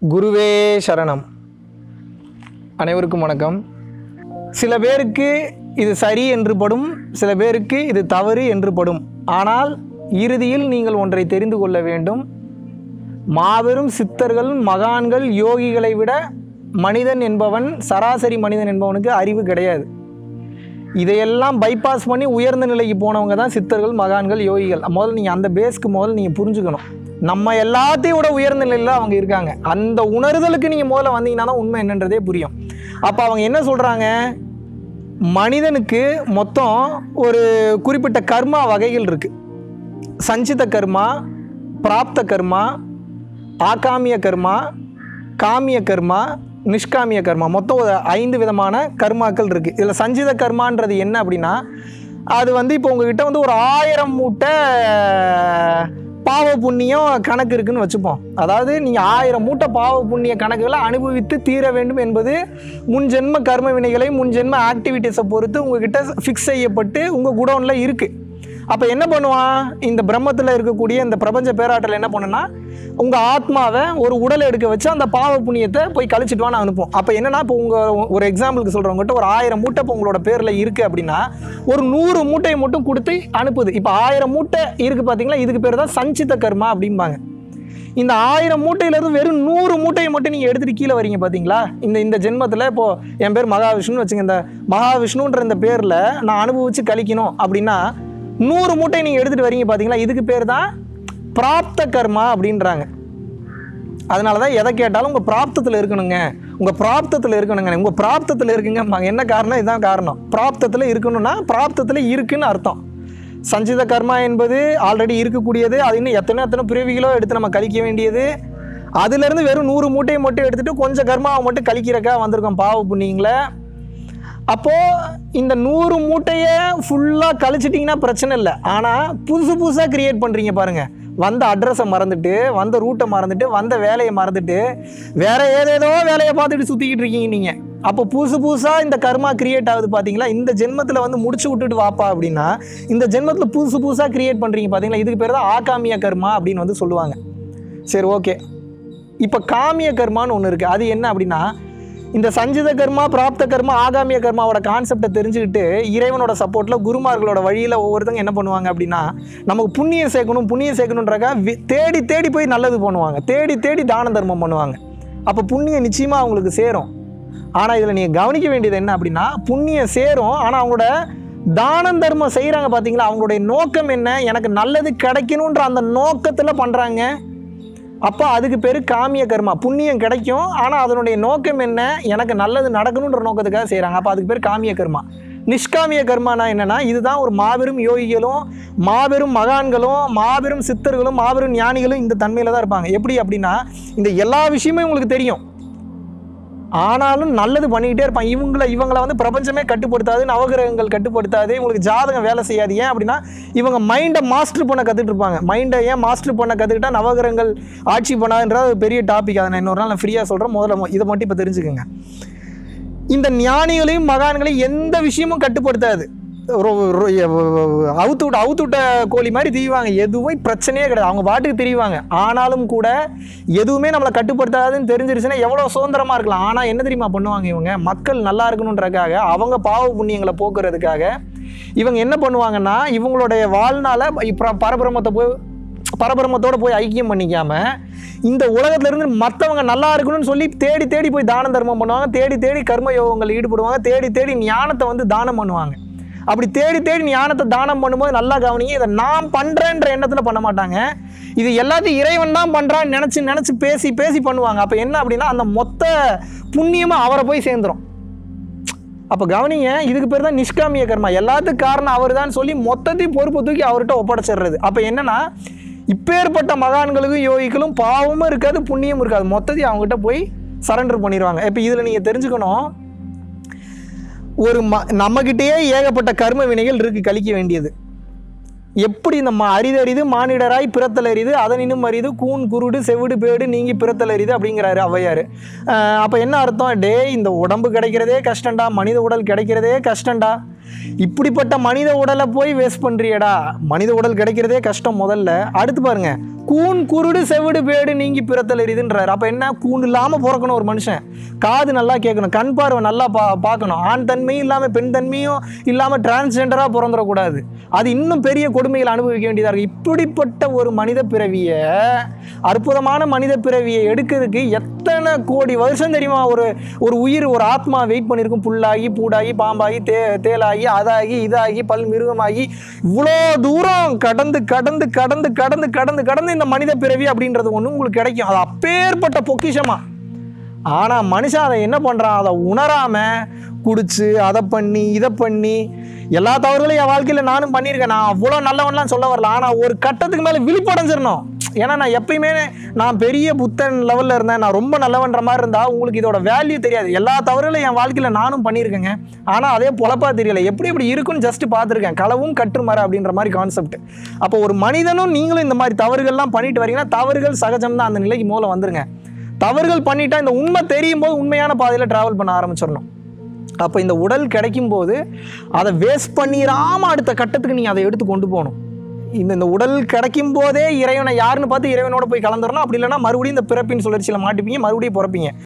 குருவே சரணம் அனைவருக்கும் வணக்கம் சில பேருக்கு இது சரி என்று படும் சில பேருக்கு இது தவறு என்று படும் ஆனால் இறுதியில் நீங்கள் ஒன்றை தெரிந்து கொள்ள வேண்டும் மாபெரும் சித்தர்கள் மகான்கள் யோகிகளை விட மனிதன் என்பவன் சராசரி மனிதன் என்பவனுக்கு அறிவு கிடையாது இதையெல்லாம் பைபாஸ் பண்ணி உயர்ந்த நிலைக்கு போனவங்க தான் சித்தர்கள் மகான்கள் யோகிகள் முதல்ல நீங்கள் அந்த பேஸ்க்கு முதல்ல நீங்கள் புரிஞ்சுக்கணும் நம்ம எல்லாத்தையும் விட உயர்ந்த நிலையில் அவங்க இருக்காங்க அந்த உணர்தலுக்கு நீங்கள் முதல்ல வந்தீங்கன்னா தான் உண்மை என்னன்றதே புரியும் அப்போ அவங்க என்ன சொல்கிறாங்க மனிதனுக்கு மொத்தம் ஒரு குறிப்பிட்ட கர்மா வகைகள் இருக்குது சஞ்சித கர்மா பிராப்த கர்மா ஆகாமிய கர்மா காமிய கர்மா நிஷ்காமிய கர்மா மொத்தம் ஒரு ஐந்து விதமான கர்மாக்கள் இருக்குது இதில் சஞ்சித கர்மான்றது என்ன அப்படின்னா அது வந்து இப்போ உங்ககிட்ட வந்து ஒரு ஆயிரம் மூட்டை பாவ புண்ணியம் கணக்கு இருக்குன்னு வச்சுப்போம் அதாவது நீங்கள் ஆயிரம் மூட்டை பாவ புண்ணிய கணக்குகளை அனுபவித்து தீர வேண்டும் என்பது முன் ஜென்ம கர்ம வினைகளை முன் ஜென்ம ஆக்டிவிட்டீஸை பொறுத்து உங்ககிட்ட ஃபிக்ஸ் செய்யப்பட்டு உங்கள் குடோனில் இருக்குது அப்போ என்ன பண்ணுவான் இந்த பிரம்மத்தில் இருக்கக்கூடிய இந்த பிரபஞ்ச பேராற்றல் என்ன பண்ணுன்னா உங்கள் ஆத்மாவை ஒரு உடலை எடுக்க வச்சு அந்த பாவ புண்ணியத்தை போய் கழிச்சிட்டுவான்னு அனுப்பும் அப்போ என்னன்னா இப்போ உங்கள் ஒரு எக்ஸாம்பிளுக்கு சொல்கிறவங்ககிட்ட ஒரு ஆயிரம் மூட்டை இப்போ உங்களோட பேரில் இருக்குது அப்படின்னா ஒரு நூறு மூட்டையை மட்டும் கொடுத்து அனுப்புது இப்போ ஆயிரம் மூட்டை இருக்குது பார்த்தீங்களா இதுக்கு பேர் தான் சஞ்சித கர்மா அப்படிம்பாங்க இந்த ஆயிரம் மூட்டையிலேருந்து வெறும் நூறு மூட்டையை மட்டும் நீங்கள் எடுத்துகிட்டு கீழே வரீங்க பார்த்தீங்களா இந்த இந்த ஜென்மத்தில் இப்போது என் பேர் மகாவிஷ்ணுன்னு வச்சுங்க இந்த மகாவிஷ்ணுன்ற இந்த பேரில் நான் அனுபவித்து கழிக்கணும் அப்படின்னா நூறு மூட்டை நீங்கள் எடுத்துகிட்டு வரீங்க பார்த்தீங்களா இதுக்கு பேர் தான் பிராப்த கர்மா அப்படின்றாங்க அதனால தான் எதை கேட்டாலும் உங்கள் பிராப்தத்தில் இருக்கணுங்க உங்கள் பிராப்தத்தில் இருக்கணுங்க உங்கள் பிராப்தத்தில் இருக்குங்க என்ன காரணம் இதுதான் காரணம் பிராப்தத்தில் இருக்கணும்னா பிராப்தத்தில் இருக்குன்னு அர்த்தம் சஞ்சித கர்மா என்பது ஆல்ரெடி இருக்கக்கூடியது அது இன்னும் எத்தனை எத்தனை பிறவிகளோ எடுத்து நம்ம கழிக்க வேண்டியது அதுலேருந்து வெறும் நூறு மூட்டையை மட்டும் எடுத்துகிட்டு கொஞ்சம் கர்மாவை மட்டும் கழிக்கிறக்கா வந்திருக்கோம் பாவ புண்ணியங்களை அப்போது இந்த நூறு மூட்டையை ஃபுல்லாக கழிச்சிட்டிங்கன்னா பிரச்சனை இல்லை ஆனால் புதுசு புதுசாக க்ரியேட் பண்ணுறீங்க பாருங்கள் வந்த அட்ரஸை மறந்துட்டு வந்த ரூட்டை மறந்துட்டு வந்த வேலையை மறந்துட்டு வேற ஏதேதோ வேலையை பார்த்துட்டு சுற்றிக்கிட்டு இருக்கீங்க நீங்கள் அப்போ புதுசு புதுசாக இந்த கர்மா கிரியேட் ஆகுது பார்த்தீங்களா இந்த ஜென்மத்தில் வந்து முடிச்சு விட்டுட்டு வாப்பா அப்படின்னா இந்த ஜென்மத்தில் புதுசு புதுசாக கிரியேட் பண்ணுறீங்க பார்த்தீங்களா இதுக்கு பேர் தான் ஆகாமிய கர்மா அப்படின்னு வந்து சொல்லுவாங்க சரி ஓகே இப்போ காமிய கர்மான்னு ஒன்று இருக்குது அது என்ன அப்படின்னா இந்த சஞ்சித கர்மா பிராப்த கர்மா ஆகாமிய கர்மாவோட கான்செப்டை தெரிஞ்சுக்கிட்டு இறைவனோட சப்போர்ட்டில் குருமார்களோட வழியில் ஒவ்வொருத்தங்க என்ன பண்ணுவாங்க அப்படின்னா நமக்கு புண்ணியம் சேர்க்கணும் புண்ணியம் சேர்க்கணுன்றக்கா வி- தேடி தேடி போய் நல்லது பண்ணுவாங்க தேடி தேடி தான தர்மம் பண்ணுவாங்க அப்போ புண்ணியம் நிச்சயமாக அவங்களுக்கு சேரும் ஆனால் இதில் நீங்கள் கவனிக்க வேண்டியது என்ன அப்படின்னா புண்ணியம் சேரும் ஆனால் அவங்களோட தானம் தர்மம் செய்கிறாங்க பார்த்தீங்களா அவங்களுடைய நோக்கம் என்ன எனக்கு நல்லது கிடைக்கணுன்ற அந்த நோக்கத்தில் பண்ணுறாங்க அப்போ அதுக்கு பேர் காமிய கர்மா புண்ணியம் கிடைக்கும் ஆனால் அதனுடைய நோக்கம் என்ன எனக்கு நல்லது நடக்கணுன்ற நோக்கத்துக்காக செய்கிறாங்க அப்போ அதுக்கு பேர் காமிய கர்மா நிஷ்காமிய கர்மானா என்னன்னா இதுதான் ஒரு மாபெரும் யோகிகளும் மாபெரும் மகான்களும் மாபெரும் சித்தர்களும் மாபெரும் ஞானிகளும் இந்த தன்மையில் தான் இருப்பாங்க எப்படி அப்படின்னா இந்த எல்லா விஷயமும் உங்களுக்கு தெரியும் ஆனாலும் நல்லது பண்ணிக்கிட்டே இருப்பாங்க இவங்களை இவங்களை வந்து பிரபஞ்சமே கட்டுப்படுத்தாது நவகிரகங்கள் கட்டுப்படுத்தாது இவங்களுக்கு ஜாதகம் வேலை செய்யாது ஏன் அப்படின்னா இவங்க மைண்டை மாஸ்டர் பண்ண கற்றுட்டு இருப்பாங்க மைண்டை ஏன் மாஸ்டர் பண்ண கற்றுக்கிட்டா நவகிரகங்கள் ஆட்சி பண்ணாதுன்றது ஒரு பெரிய டாபிக் அதை நான் இன்னொரு நாள் நான் ஃப்ரீயாக சொல்கிறேன் முதல்ல மொ- இதை மட்டும் இப்போ தெரிஞ்சுக்கோங்க இந்த ஞானிகளையும் மகான்களையும் எந்த விஷயமும் கட்டுப்படுத்தாது ஒரு ஒரு- அவுத்து விட்ட அவுத்து விட்ட கோழி மாதிரி திரிவாங்க எதுவும் பிரச்சனையே கிடையாது அவங்க பாட்டுக்கு திரிவாங்க ஆனாலும் கூட எதுவுமே நம்மளை கட்டுப்படுத்தாதுன்னு தெரிஞ்சிருச்சுன்னா எவ்வளோ சுதந்திரமாக இருக்கலாம் ஆனால் என்ன தெரியுமா பண்ணுவாங்க இவங்க மக்கள் நல்லா இருக்கணுன்றக்காக அவங்க பாவ புண்ணியங்களை போக்குறதுக்காக இவங்க என்ன பண்ணுவாங்கன்னா இவங்களுடைய வாழ்நாள இப்போ பரபிரமத்தை போய் பரபிரமத்தோட போய் ஐக்கியம் பண்ணிக்காம இந்த உலகத்துல இருந்து மற்றவங்க நல்லா இருக்கணும்னு சொல்லி தேடி தேடி போய் தான தர்மம் பண்ணுவாங்க தேடி தேடி கர்ம யோகங்கள் ஈடுபடுவாங்க தேடி தேடி ஞானத்தை வந்து தானம் பண்ணுவாங்க அப்படி தேடி தேடி ஞானத்தை தானம் பண்ணும்போது நல்லா கவனிங்க இதை நான் பண்றேன்ற எண்ணத்துல பண்ண மாட்டாங்க இது எல்லாத்தையும் இறைவன் தான் பண்றான்னு நினைச்சு நினைச்சு பேசி பேசி பண்ணுவாங்க அப்ப என்ன அப்படின்னா அந்த மொத்த புண்ணியமா அவரை போய் சேர்ந்துரும் அப்போ கவனிங்க இதுக்கு பேர் தான் நிஷ்காமிய கர்மா எல்லாத்துக்கும் காரணம் அவர் தான் சொல்லி மொத்தத்தையும் பொறுப்பு தூக்கி அவர்கிட்ட ஒப்படைச்சிடுறது அப்போ என்னன்னா இப்பேற்பட்ட மகான்களுக்கும் யோகிகளும் பாவமும் இருக்காது புண்ணியமும் இருக்காது மொத்தத்தையும் அவங்ககிட்ட போய் சரண்டர் பண்ணிடுவாங்க இப்போ இதில் நீங்கள் தெரிஞ்சுக்கணும் ஒரு ம நம்மக்கிட்டேயே ஏகப்பட்ட கர்ம வினைகள் இருக்குது கழிக்க வேண்டியது எப்படி இந்த ம அரிதறிது மானிடராய் பிறத்தல் அரிது அதனினும் அரிது கூன் குருடு செவிடு பேடு நீங்கி பிறத்தல் அரிது அப்படிங்கிறாரு ஔவையார் அப்போ என்ன அர்த்தம் டே இந்த உடம்பு கிடைக்கிறதே கஷ்டம்டா மனித உடல் கிடைக்கிறதே கஷ்டம்டா இப்படிப்பட்ட மனித உடலை போய் வேஸ்ட் பண்ணுறியடா மனித உடல் கிடைக்கிறதே கஷ்டம் முதல்ல அடுத்து பாருங்க கூன் குருடு செவிடு பேடு நீங்கி பிறத்தல் எரியுதுன்றாரு அப்போ என்ன கூன் இல்லாமல் பிறக்கணும் ஒரு மனுஷன் காது நல்லா கேட்கணும் கண் பார்வை நல்லா பா பார்க்கணும் ஆண் தன்மையும் இல்லாமல் பெண் தன்மையும் இல்லாமல் டிரான்ஸ்ஜெண்டராக பிறந்துடக்கூடாது அது இன்னும் பெரிய கொடுமைகளை அனுபவிக்க வேண்டியதாக இருக்குது இப்படிப்பட்ட ஒரு மனித பிறவியை அற்புதமான மனித பிறவியை எடுக்கிறதுக்கு எத்தனை கோடி வருஷம் தெரியுமா ஒரு ஒரு உயிர் ஒரு ஆத்மா வெயிட் பண்ணியிருக்கும் புல்லாகி பூடாகி பாம்பாகி தே தேலாகி அதாகி இதாகி பல் மிருகமாகி இவ்வளோ தூரம் கடந்து கடந்து கடந்து கடந்து கடந்து கடந்து இந்த மனித பிறவி அப்படின்றது ஒன்று உங்களுக்கு கிடைக்கும் அது அப்பேற்பட்ட பொக்கிஷமா ஆனால் மனுஷன் அதை என்ன பண்ணுறான் அதை உணராமல் குடிச்சு அதை பண்ணி இதை பண்ணி எல்லா தவறுகளையும் என் வாழ்க்கையில் நானும் பண்ணியிருக்கேன் நான் அவ்வளோ நல்லவன்லாம் சொல்ல வரல ஆனால் ஒரு கட்டத்துக்கு மேலே விழிப்படைஞ்சிடணும் ஏன்னா நான் எப்பயுமே நான் பெரிய புத்தன் லெவலில் இருந்தேன் நான் ரொம்ப நல்லவன்ற மாதிரி இருந்தால் உங்களுக்கு இதோட வேல்யூ தெரியாது எல்லா தவறுகளையும் என் வாழ்க்கையில் நானும் பண்ணியிருக்கேங்க ஆனால் அதே பொழப்பா தெரியல எப்படி எப்படி இருக்குன்னு ஜஸ்ட் பார்த்துருக்கேன் களவும் கற்றுமர அப்படின்ற மாதிரி கான்செப்ட் அப்போ ஒரு மனிதனும் நீங்களும் இந்த மாதிரி தவறுகள்லாம் பண்ணிட்டு வரீங்கன்னா தவறுகள் சகஜம் தான் அந்த நிலைக்கு மூலம் வந்துருங்க தவறுகள் பண்ணிட்டா இந்த உண்மை தெரியும் போது உண்மையான பாதையில் ட்ராவல் பண்ண ஆரம்பிச்சிடணும் அப்போ இந்த உடல் கிடைக்கும் போது அதை வேஸ்ட் பண்ணிடாமல் அடுத்த கட்டத்துக்கு நீங்கள் அதை எடுத்து கொண்டு போகணும் இந்த இந்த உடல் கிடைக்கும் போதே இறைவனை யாருன்னு பார்த்து இறைவனோட போய் கலந்துடணும் அப்படி இல்லைன்னா மறுபடியும் இந்த பிறப்பின் சுழற்சியில் மாட்டிப்பீங்க மறுபடியும் பிறப்பீங்க